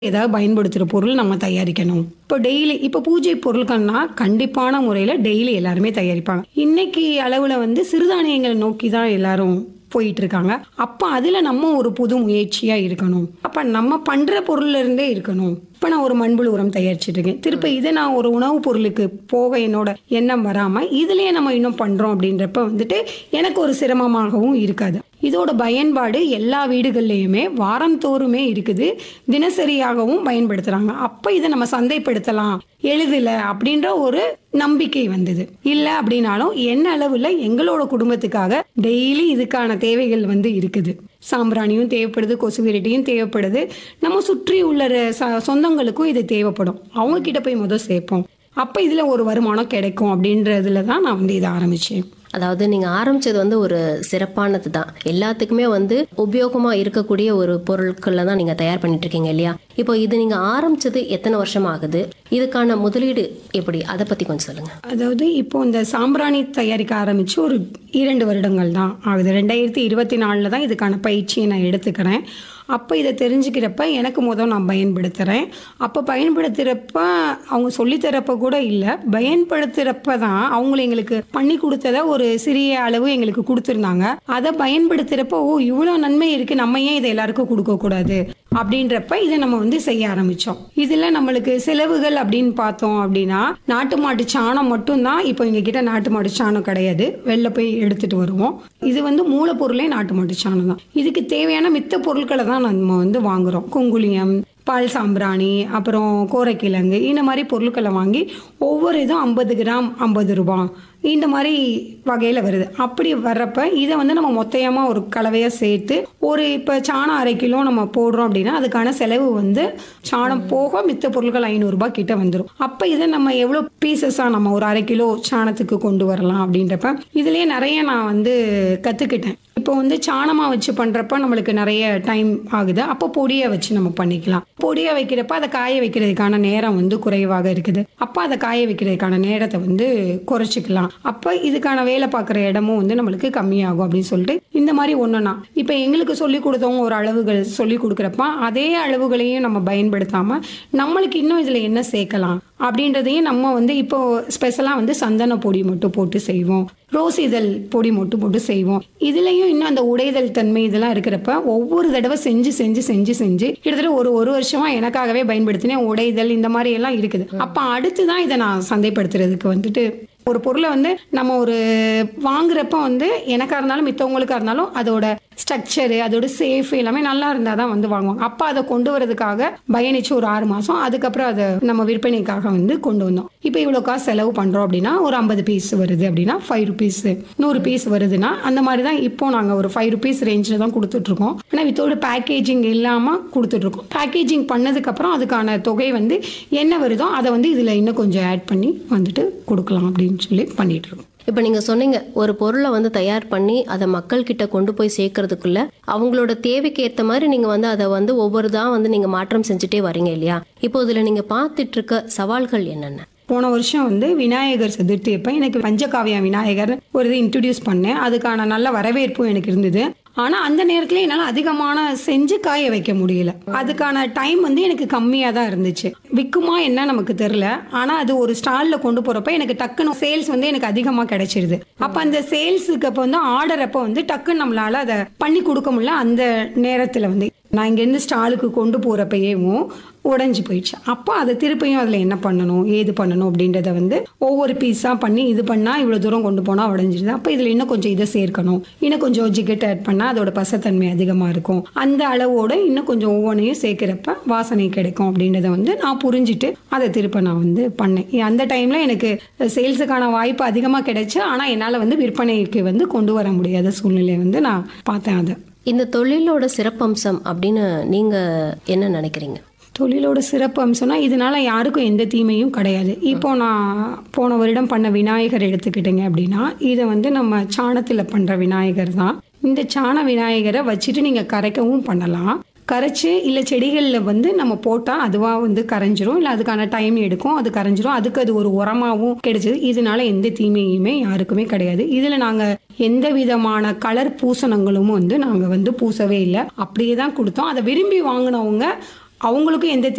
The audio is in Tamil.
ஏதாவது பயன்படுத்துகிற பொருள் நம்ம தயாரிக்கணும் இப்போ டெய்லி இப்போ பூஜை பொருட்கள்னா கண்டிப்பான முறையில் டெய்லி எல்லாருமே தயாரிப்பாங்க இன்னைக்கு அளவில் வந்து சிறுதானியங்களை நோக்கி தான் எல்லாரும் போயிட்டு இருக்காங்க அப்போ அதில் நம்ம ஒரு புது முயற்சியாக இருக்கணும் அப்போ நம்ம பண்ணுற பொருள்ல இருந்தே இருக்கணும் இப்போ நான் ஒரு மண்புழு உரம் தயாரிச்சிட்டு இருக்கேன் திருப்ப இதை நான் ஒரு உணவுப் பொருளுக்கு போக என்னோட எண்ணம் வராமல் இதுலேயே நம்ம இன்னும் பண்ணுறோம் அப்படின்றப்ப வந்துட்டு எனக்கு ஒரு சிரமமாகவும் இருக்காது இதோட பயன்பாடு எல்லா வீடுகள்லையுமே வாரந்தோறுமே இருக்குது தினசரியாகவும் பயன்படுத்துகிறாங்க அப்போ இதை நம்ம சந்தைப்படுத்தலாம் எளிதில் அப்படின்ற ஒரு நம்பிக்கை வந்தது இல்லை அப்படின்னாலும் என்ன அளவில் எங்களோட குடும்பத்துக்காக டெய்லி இதுக்கான தேவைகள் வந்து இருக்குது சாம்பிராணியும் தேவைப்படுது கொசு விரட்டியும் தேவைப்படுது நம்ம சுற்றி உள்ள ச- சொந்தங்களுக்கும் இது தேவைப்படும் அவங்க கிட்ட போய் முதல் சேர்ப்போம் அப்போ இதில் ஒரு வருமானம் கிடைக்கும் அப்படின்றதுல தான் நான் வந்து இதை ஆரம்பித்தேன் அதாவது நீங்க ஆரம்பிச்சது வந்து ஒரு சிறப்பானது தான் எல்லாத்துக்குமே வந்து உபயோகமா இருக்கக்கூடிய ஒரு பொருட்களை தான் நீங்க தயார் பண்ணிட்டு இருக்கீங்க இல்லையா இப்போ இது நீங்க ஆரம்பிச்சது எத்தனை வருஷம் ஆகுது இதுக்கான முதலீடு எப்படி அதை பத்தி கொஞ்சம் சொல்லுங்க அதாவது இப்போ இந்த சாம்பிராணி தயாரிக்க ஆரம்பித்து ஒரு இரண்டு வருடங்கள் தான் ஆகுது ரெண்டாயிரத்தி இருபத்தி நாலில் தான் இதுக்கான பயிற்சியை நான் எடுத்துக்கிறேன் அப்போ இதை தெரிஞ்சுக்கிறப்ப எனக்கு முதல் நான் பயன்படுத்துகிறேன் அப்போ பயன்படுத்துகிறப்ப அவங்க சொல்லித்தரப்ப கூட இல்லை பயன்படுத்துகிறப்ப தான் அவங்கள எங்களுக்கு பண்ணி கொடுத்ததை ஒரு சிறிய அளவு எங்களுக்கு கொடுத்துருந்தாங்க அதை பயன்படுத்துகிறப்ப ஓ இவ்வளோ நன்மை இருக்குது நம்ம ஏன் இதை எல்லாருக்கும் கொடுக்கக்கூடாது அப்படின்றப்ப இதை நம்ம வந்து செய்ய ஆரம்பித்தோம் இதில் நம்மளுக்கு செலவுகள் அப்படின்னு பார்த்தோம் அப்படின்னா நாட்டு மாட்டு சாணம் மட்டும்தான் இப்போ எங்ககிட்ட நாட்டு மாட்டு சாணம் கிடையாது வெளில போய் எடுத்துட்டு வருவோம் இது வந்து மூலப்பொருளே நாட்டு மாட்டு சாணம் தான் இதுக்கு தேவையான மித்த பொருட்களை தான் நம்ம வந்து வாங்குறோம் குங்குளியம் பால் சாம்பிராணி அப்புறம் கோரைக்கிழங்கு இந்த மாதிரி பொருட்களை வாங்கி ஒவ்வொரு இதுவும் ஐம்பது கிராம் ஐம்பது ரூபாய் இந்த மாதிரி வகையில் வருது அப்படி வர்றப்ப இதை வந்து நம்ம மொத்தமாக ஒரு கலவையாக சேர்த்து ஒரு இப்போ சாணம் அரை கிலோ நம்ம போடுறோம் அப்படின்னா அதுக்கான செலவு வந்து சாணம் போக மித்த பொருட்கள் ஐநூறுரூபா கிட்ட வந்துடும் அப்போ இதை நம்ம எவ்வளோ பீசஸாக நம்ம ஒரு அரை கிலோ சாணத்துக்கு கொண்டு வரலாம் அப்படின்றப்ப இதுலேயே நிறைய நான் வந்து கற்றுக்கிட்டேன் இப்போ வந்து சாணமாக வச்சு பண்ணுறப்ப நம்மளுக்கு நிறைய டைம் ஆகுது அப்போ பொடியை வச்சு நம்ம பண்ணிக்கலாம் பொடியை வைக்கிறப்ப அதை காய வைக்கிறதுக்கான நேரம் வந்து குறைவாக இருக்குது அப்போ அதை காய வைக்கிறதுக்கான நேரத்தை வந்து குறைச்சிக்கலாம் அப்போ இதுக்கான வேலை பார்க்குற இடமும் வந்து நம்மளுக்கு கம்மியாகும் அப்படின்னு சொல்லிட்டு இந்த மாதிரி ஒன்றுனா இப்போ எங்களுக்கு சொல்லி கொடுத்தவங்க ஒரு அளவுகள் சொல்லி கொடுக்குறப்ப அதே அளவுகளையும் நம்ம பயன்படுத்தாமல் நம்மளுக்கு இன்னும் இதில் என்ன சேர்க்கலாம் அப்படின்றதையும் நம்ம வந்து இப்போ ஸ்பெஷலாக வந்து சந்தன பொடி மட்டும் போட்டு செய்வோம் ரோஸ் இதழ் பொடி மட்டும் போட்டு செய்வோம் இதுலயும் இன்னும் அந்த உடைதல் தன்மை இதெல்லாம் இருக்கிறப்ப ஒவ்வொரு தடவை செஞ்சு செஞ்சு செஞ்சு செஞ்சு கிட்டத்தட்ட ஒரு ஒரு வருஷமா எனக்காகவே பயன்படுத்தினேன் உடைதல் இந்த மாதிரி எல்லாம் இருக்குது அப்ப அடுத்து தான் இதை நான் சந்தைப்படுத்துறதுக்கு வந்துட்டு ஒரு பொருளை வந்து நம்ம ஒரு வாங்குறப்ப வந்து எனக்கா இருந்தாலும் மித்தவங்களுக்கா இருந்தாலும் அதோட ஸ்ட்ரக்சரு அதோட சேஃப் எல்லாமே நல்லா இருந்தால் தான் வந்து வாங்குவாங்க அப்போ அதை கொண்டு வரதுக்காக பயணிச்சு ஒரு ஆறு மாதம் அதுக்கப்புறம் அதை நம்ம விற்பனைக்காக வந்து கொண்டு வந்தோம் இப்போ இவ்வளோ காசு செலவு பண்ணுறோம் அப்படின்னா ஒரு ஐம்பது பீஸ் வருது அப்படின்னா ஃபைவ் ருபீஸ் நூறு பீஸ் வருதுன்னா அந்த மாதிரி தான் இப்போ நாங்கள் ஒரு ஃபைவ் ருபீஸ் ரேஞ்சில் தான் கொடுத்துட்ருக்கோம் ஆனால் வித்தோட பேக்கேஜிங் இல்லாமல் கொடுத்துட்ருக்கோம் பேக்கேஜிங் பண்ணதுக்கப்புறம் அதுக்கான தொகை வந்து என்ன வருதோ அதை வந்து இதில் இன்னும் கொஞ்சம் ஆட் பண்ணி வந்துட்டு கொடுக்கலாம் அப்படின்னு சொல்லி பண்ணிட்டு இருக்கோம் இப்போ நீங்க சொன்னீங்க ஒரு பொருளை வந்து தயார் பண்ணி அதை மக்கள் கிட்ட கொண்டு போய் சேர்க்கறதுக்குள்ள அவங்களோட தேவைக்கு ஏற்ற மாதிரி நீங்க வந்து அதை வந்து ஒவ்வொரு தான் வந்து நீங்க மாற்றம் செஞ்சுட்டே வரீங்க இல்லையா இப்போ இதுல நீங்க பார்த்துட்டு இருக்க சவால்கள் என்னென்ன போன வருஷம் வந்து விநாயகர் சதுர்த்தி அப்போ எனக்கு பஞ்சகாவியா விநாயகர் ஒரு இது இன்ட்ரடியூஸ் பண்ணேன் அதுக்கான நல்ல வரவேற்பும் எனக்கு இருந்தது ஆனால் அந்த நேரத்தில் என்னால் அதிகமான செஞ்சு காய வைக்க முடியல அதுக்கான டைம் வந்து எனக்கு கம்மியாக தான் இருந்துச்சு விற்குமா என்ன நமக்கு தெரில ஆனால் அது ஒரு ஸ்டாலில் கொண்டு போகிறப்ப எனக்கு டக்குன்னு சேல்ஸ் வந்து எனக்கு அதிகமாக கிடைச்சிருது அப்போ அந்த சேல்ஸுக்கு அப்போ வந்து ஆர்டர் அப்போ வந்து டக்குன்னு நம்மளால அதை பண்ணி கொடுக்க முடியல அந்த நேரத்தில் வந்து நான் இங்கேருந்து ஸ்டாலுக்கு கொண்டு போகிறப்பயேவும் உடஞ்சி போயிடுச்சு அப்போ அதை திருப்பியும் அதில் என்ன பண்ணணும் ஏது பண்ணணும் அப்படின்றத வந்து ஒவ்வொரு பீஸாக பண்ணி இது பண்ணால் இவ்வளோ தூரம் கொண்டு போனால் உடஞ்சிடுது அப்போ இதில் இன்னும் கொஞ்சம் இதை சேர்க்கணும் இன்னும் கொஞ்சம் ஜிக்கெட் ஆட் பண்ணால் அதோட பசத்தன்மை அதிகமாக இருக்கும் அந்த அளவோட இன்னும் கொஞ்சம் ஒவ்வொன்றையும் சேர்க்கிறப்ப வாசனை கிடைக்கும் அப்படின்றத வந்து நான் புரிஞ்சுட்டு அதை திருப்ப நான் வந்து பண்ணேன் அந்த டைமில் எனக்கு சேல்ஸுக்கான வாய்ப்பு அதிகமாக கிடைச்சு ஆனால் என்னால் வந்து விற்பனைக்கு வந்து கொண்டு வர முடியாத சூழ்நிலையை வந்து நான் பார்த்தேன் அதை இந்த தொழிலோட சிறப்பம்சம் அப்படின்னு நீங்க என்ன நினைக்கிறீங்க தொழிலோட சிறப்பு அம்சம்னா இதனால யாருக்கும் எந்த தீமையும் கிடையாது இப்போ நான் போன வருடம் பண்ண விநாயகர் எடுத்துக்கிட்டீங்க அப்படின்னா இதை வந்து நம்ம சாணத்தில் பண்ணுற விநாயகர் தான் இந்த சாண விநாயகரை வச்சுட்டு நீங்கள் கரைக்கவும் பண்ணலாம் கரைச்சி இல்லை செடிகளில் வந்து நம்ம போட்டால் அதுவாக வந்து கரைஞ்சிரும் இல்லை அதுக்கான டைம் எடுக்கும் அது கரைஞ்சிரும் அதுக்கு அது ஒரு உரமாகவும் கிடைச்சது இதனால எந்த தீமையுமே யாருக்குமே கிடையாது இதில் நாங்கள் எந்த விதமான கலர் பூசணங்களும் வந்து நாங்கள் வந்து பூசவே இல்லை அப்படியே தான் கொடுத்தோம் அதை விரும்பி வாங்கினவங்க அவங்களுக்கும் எந்த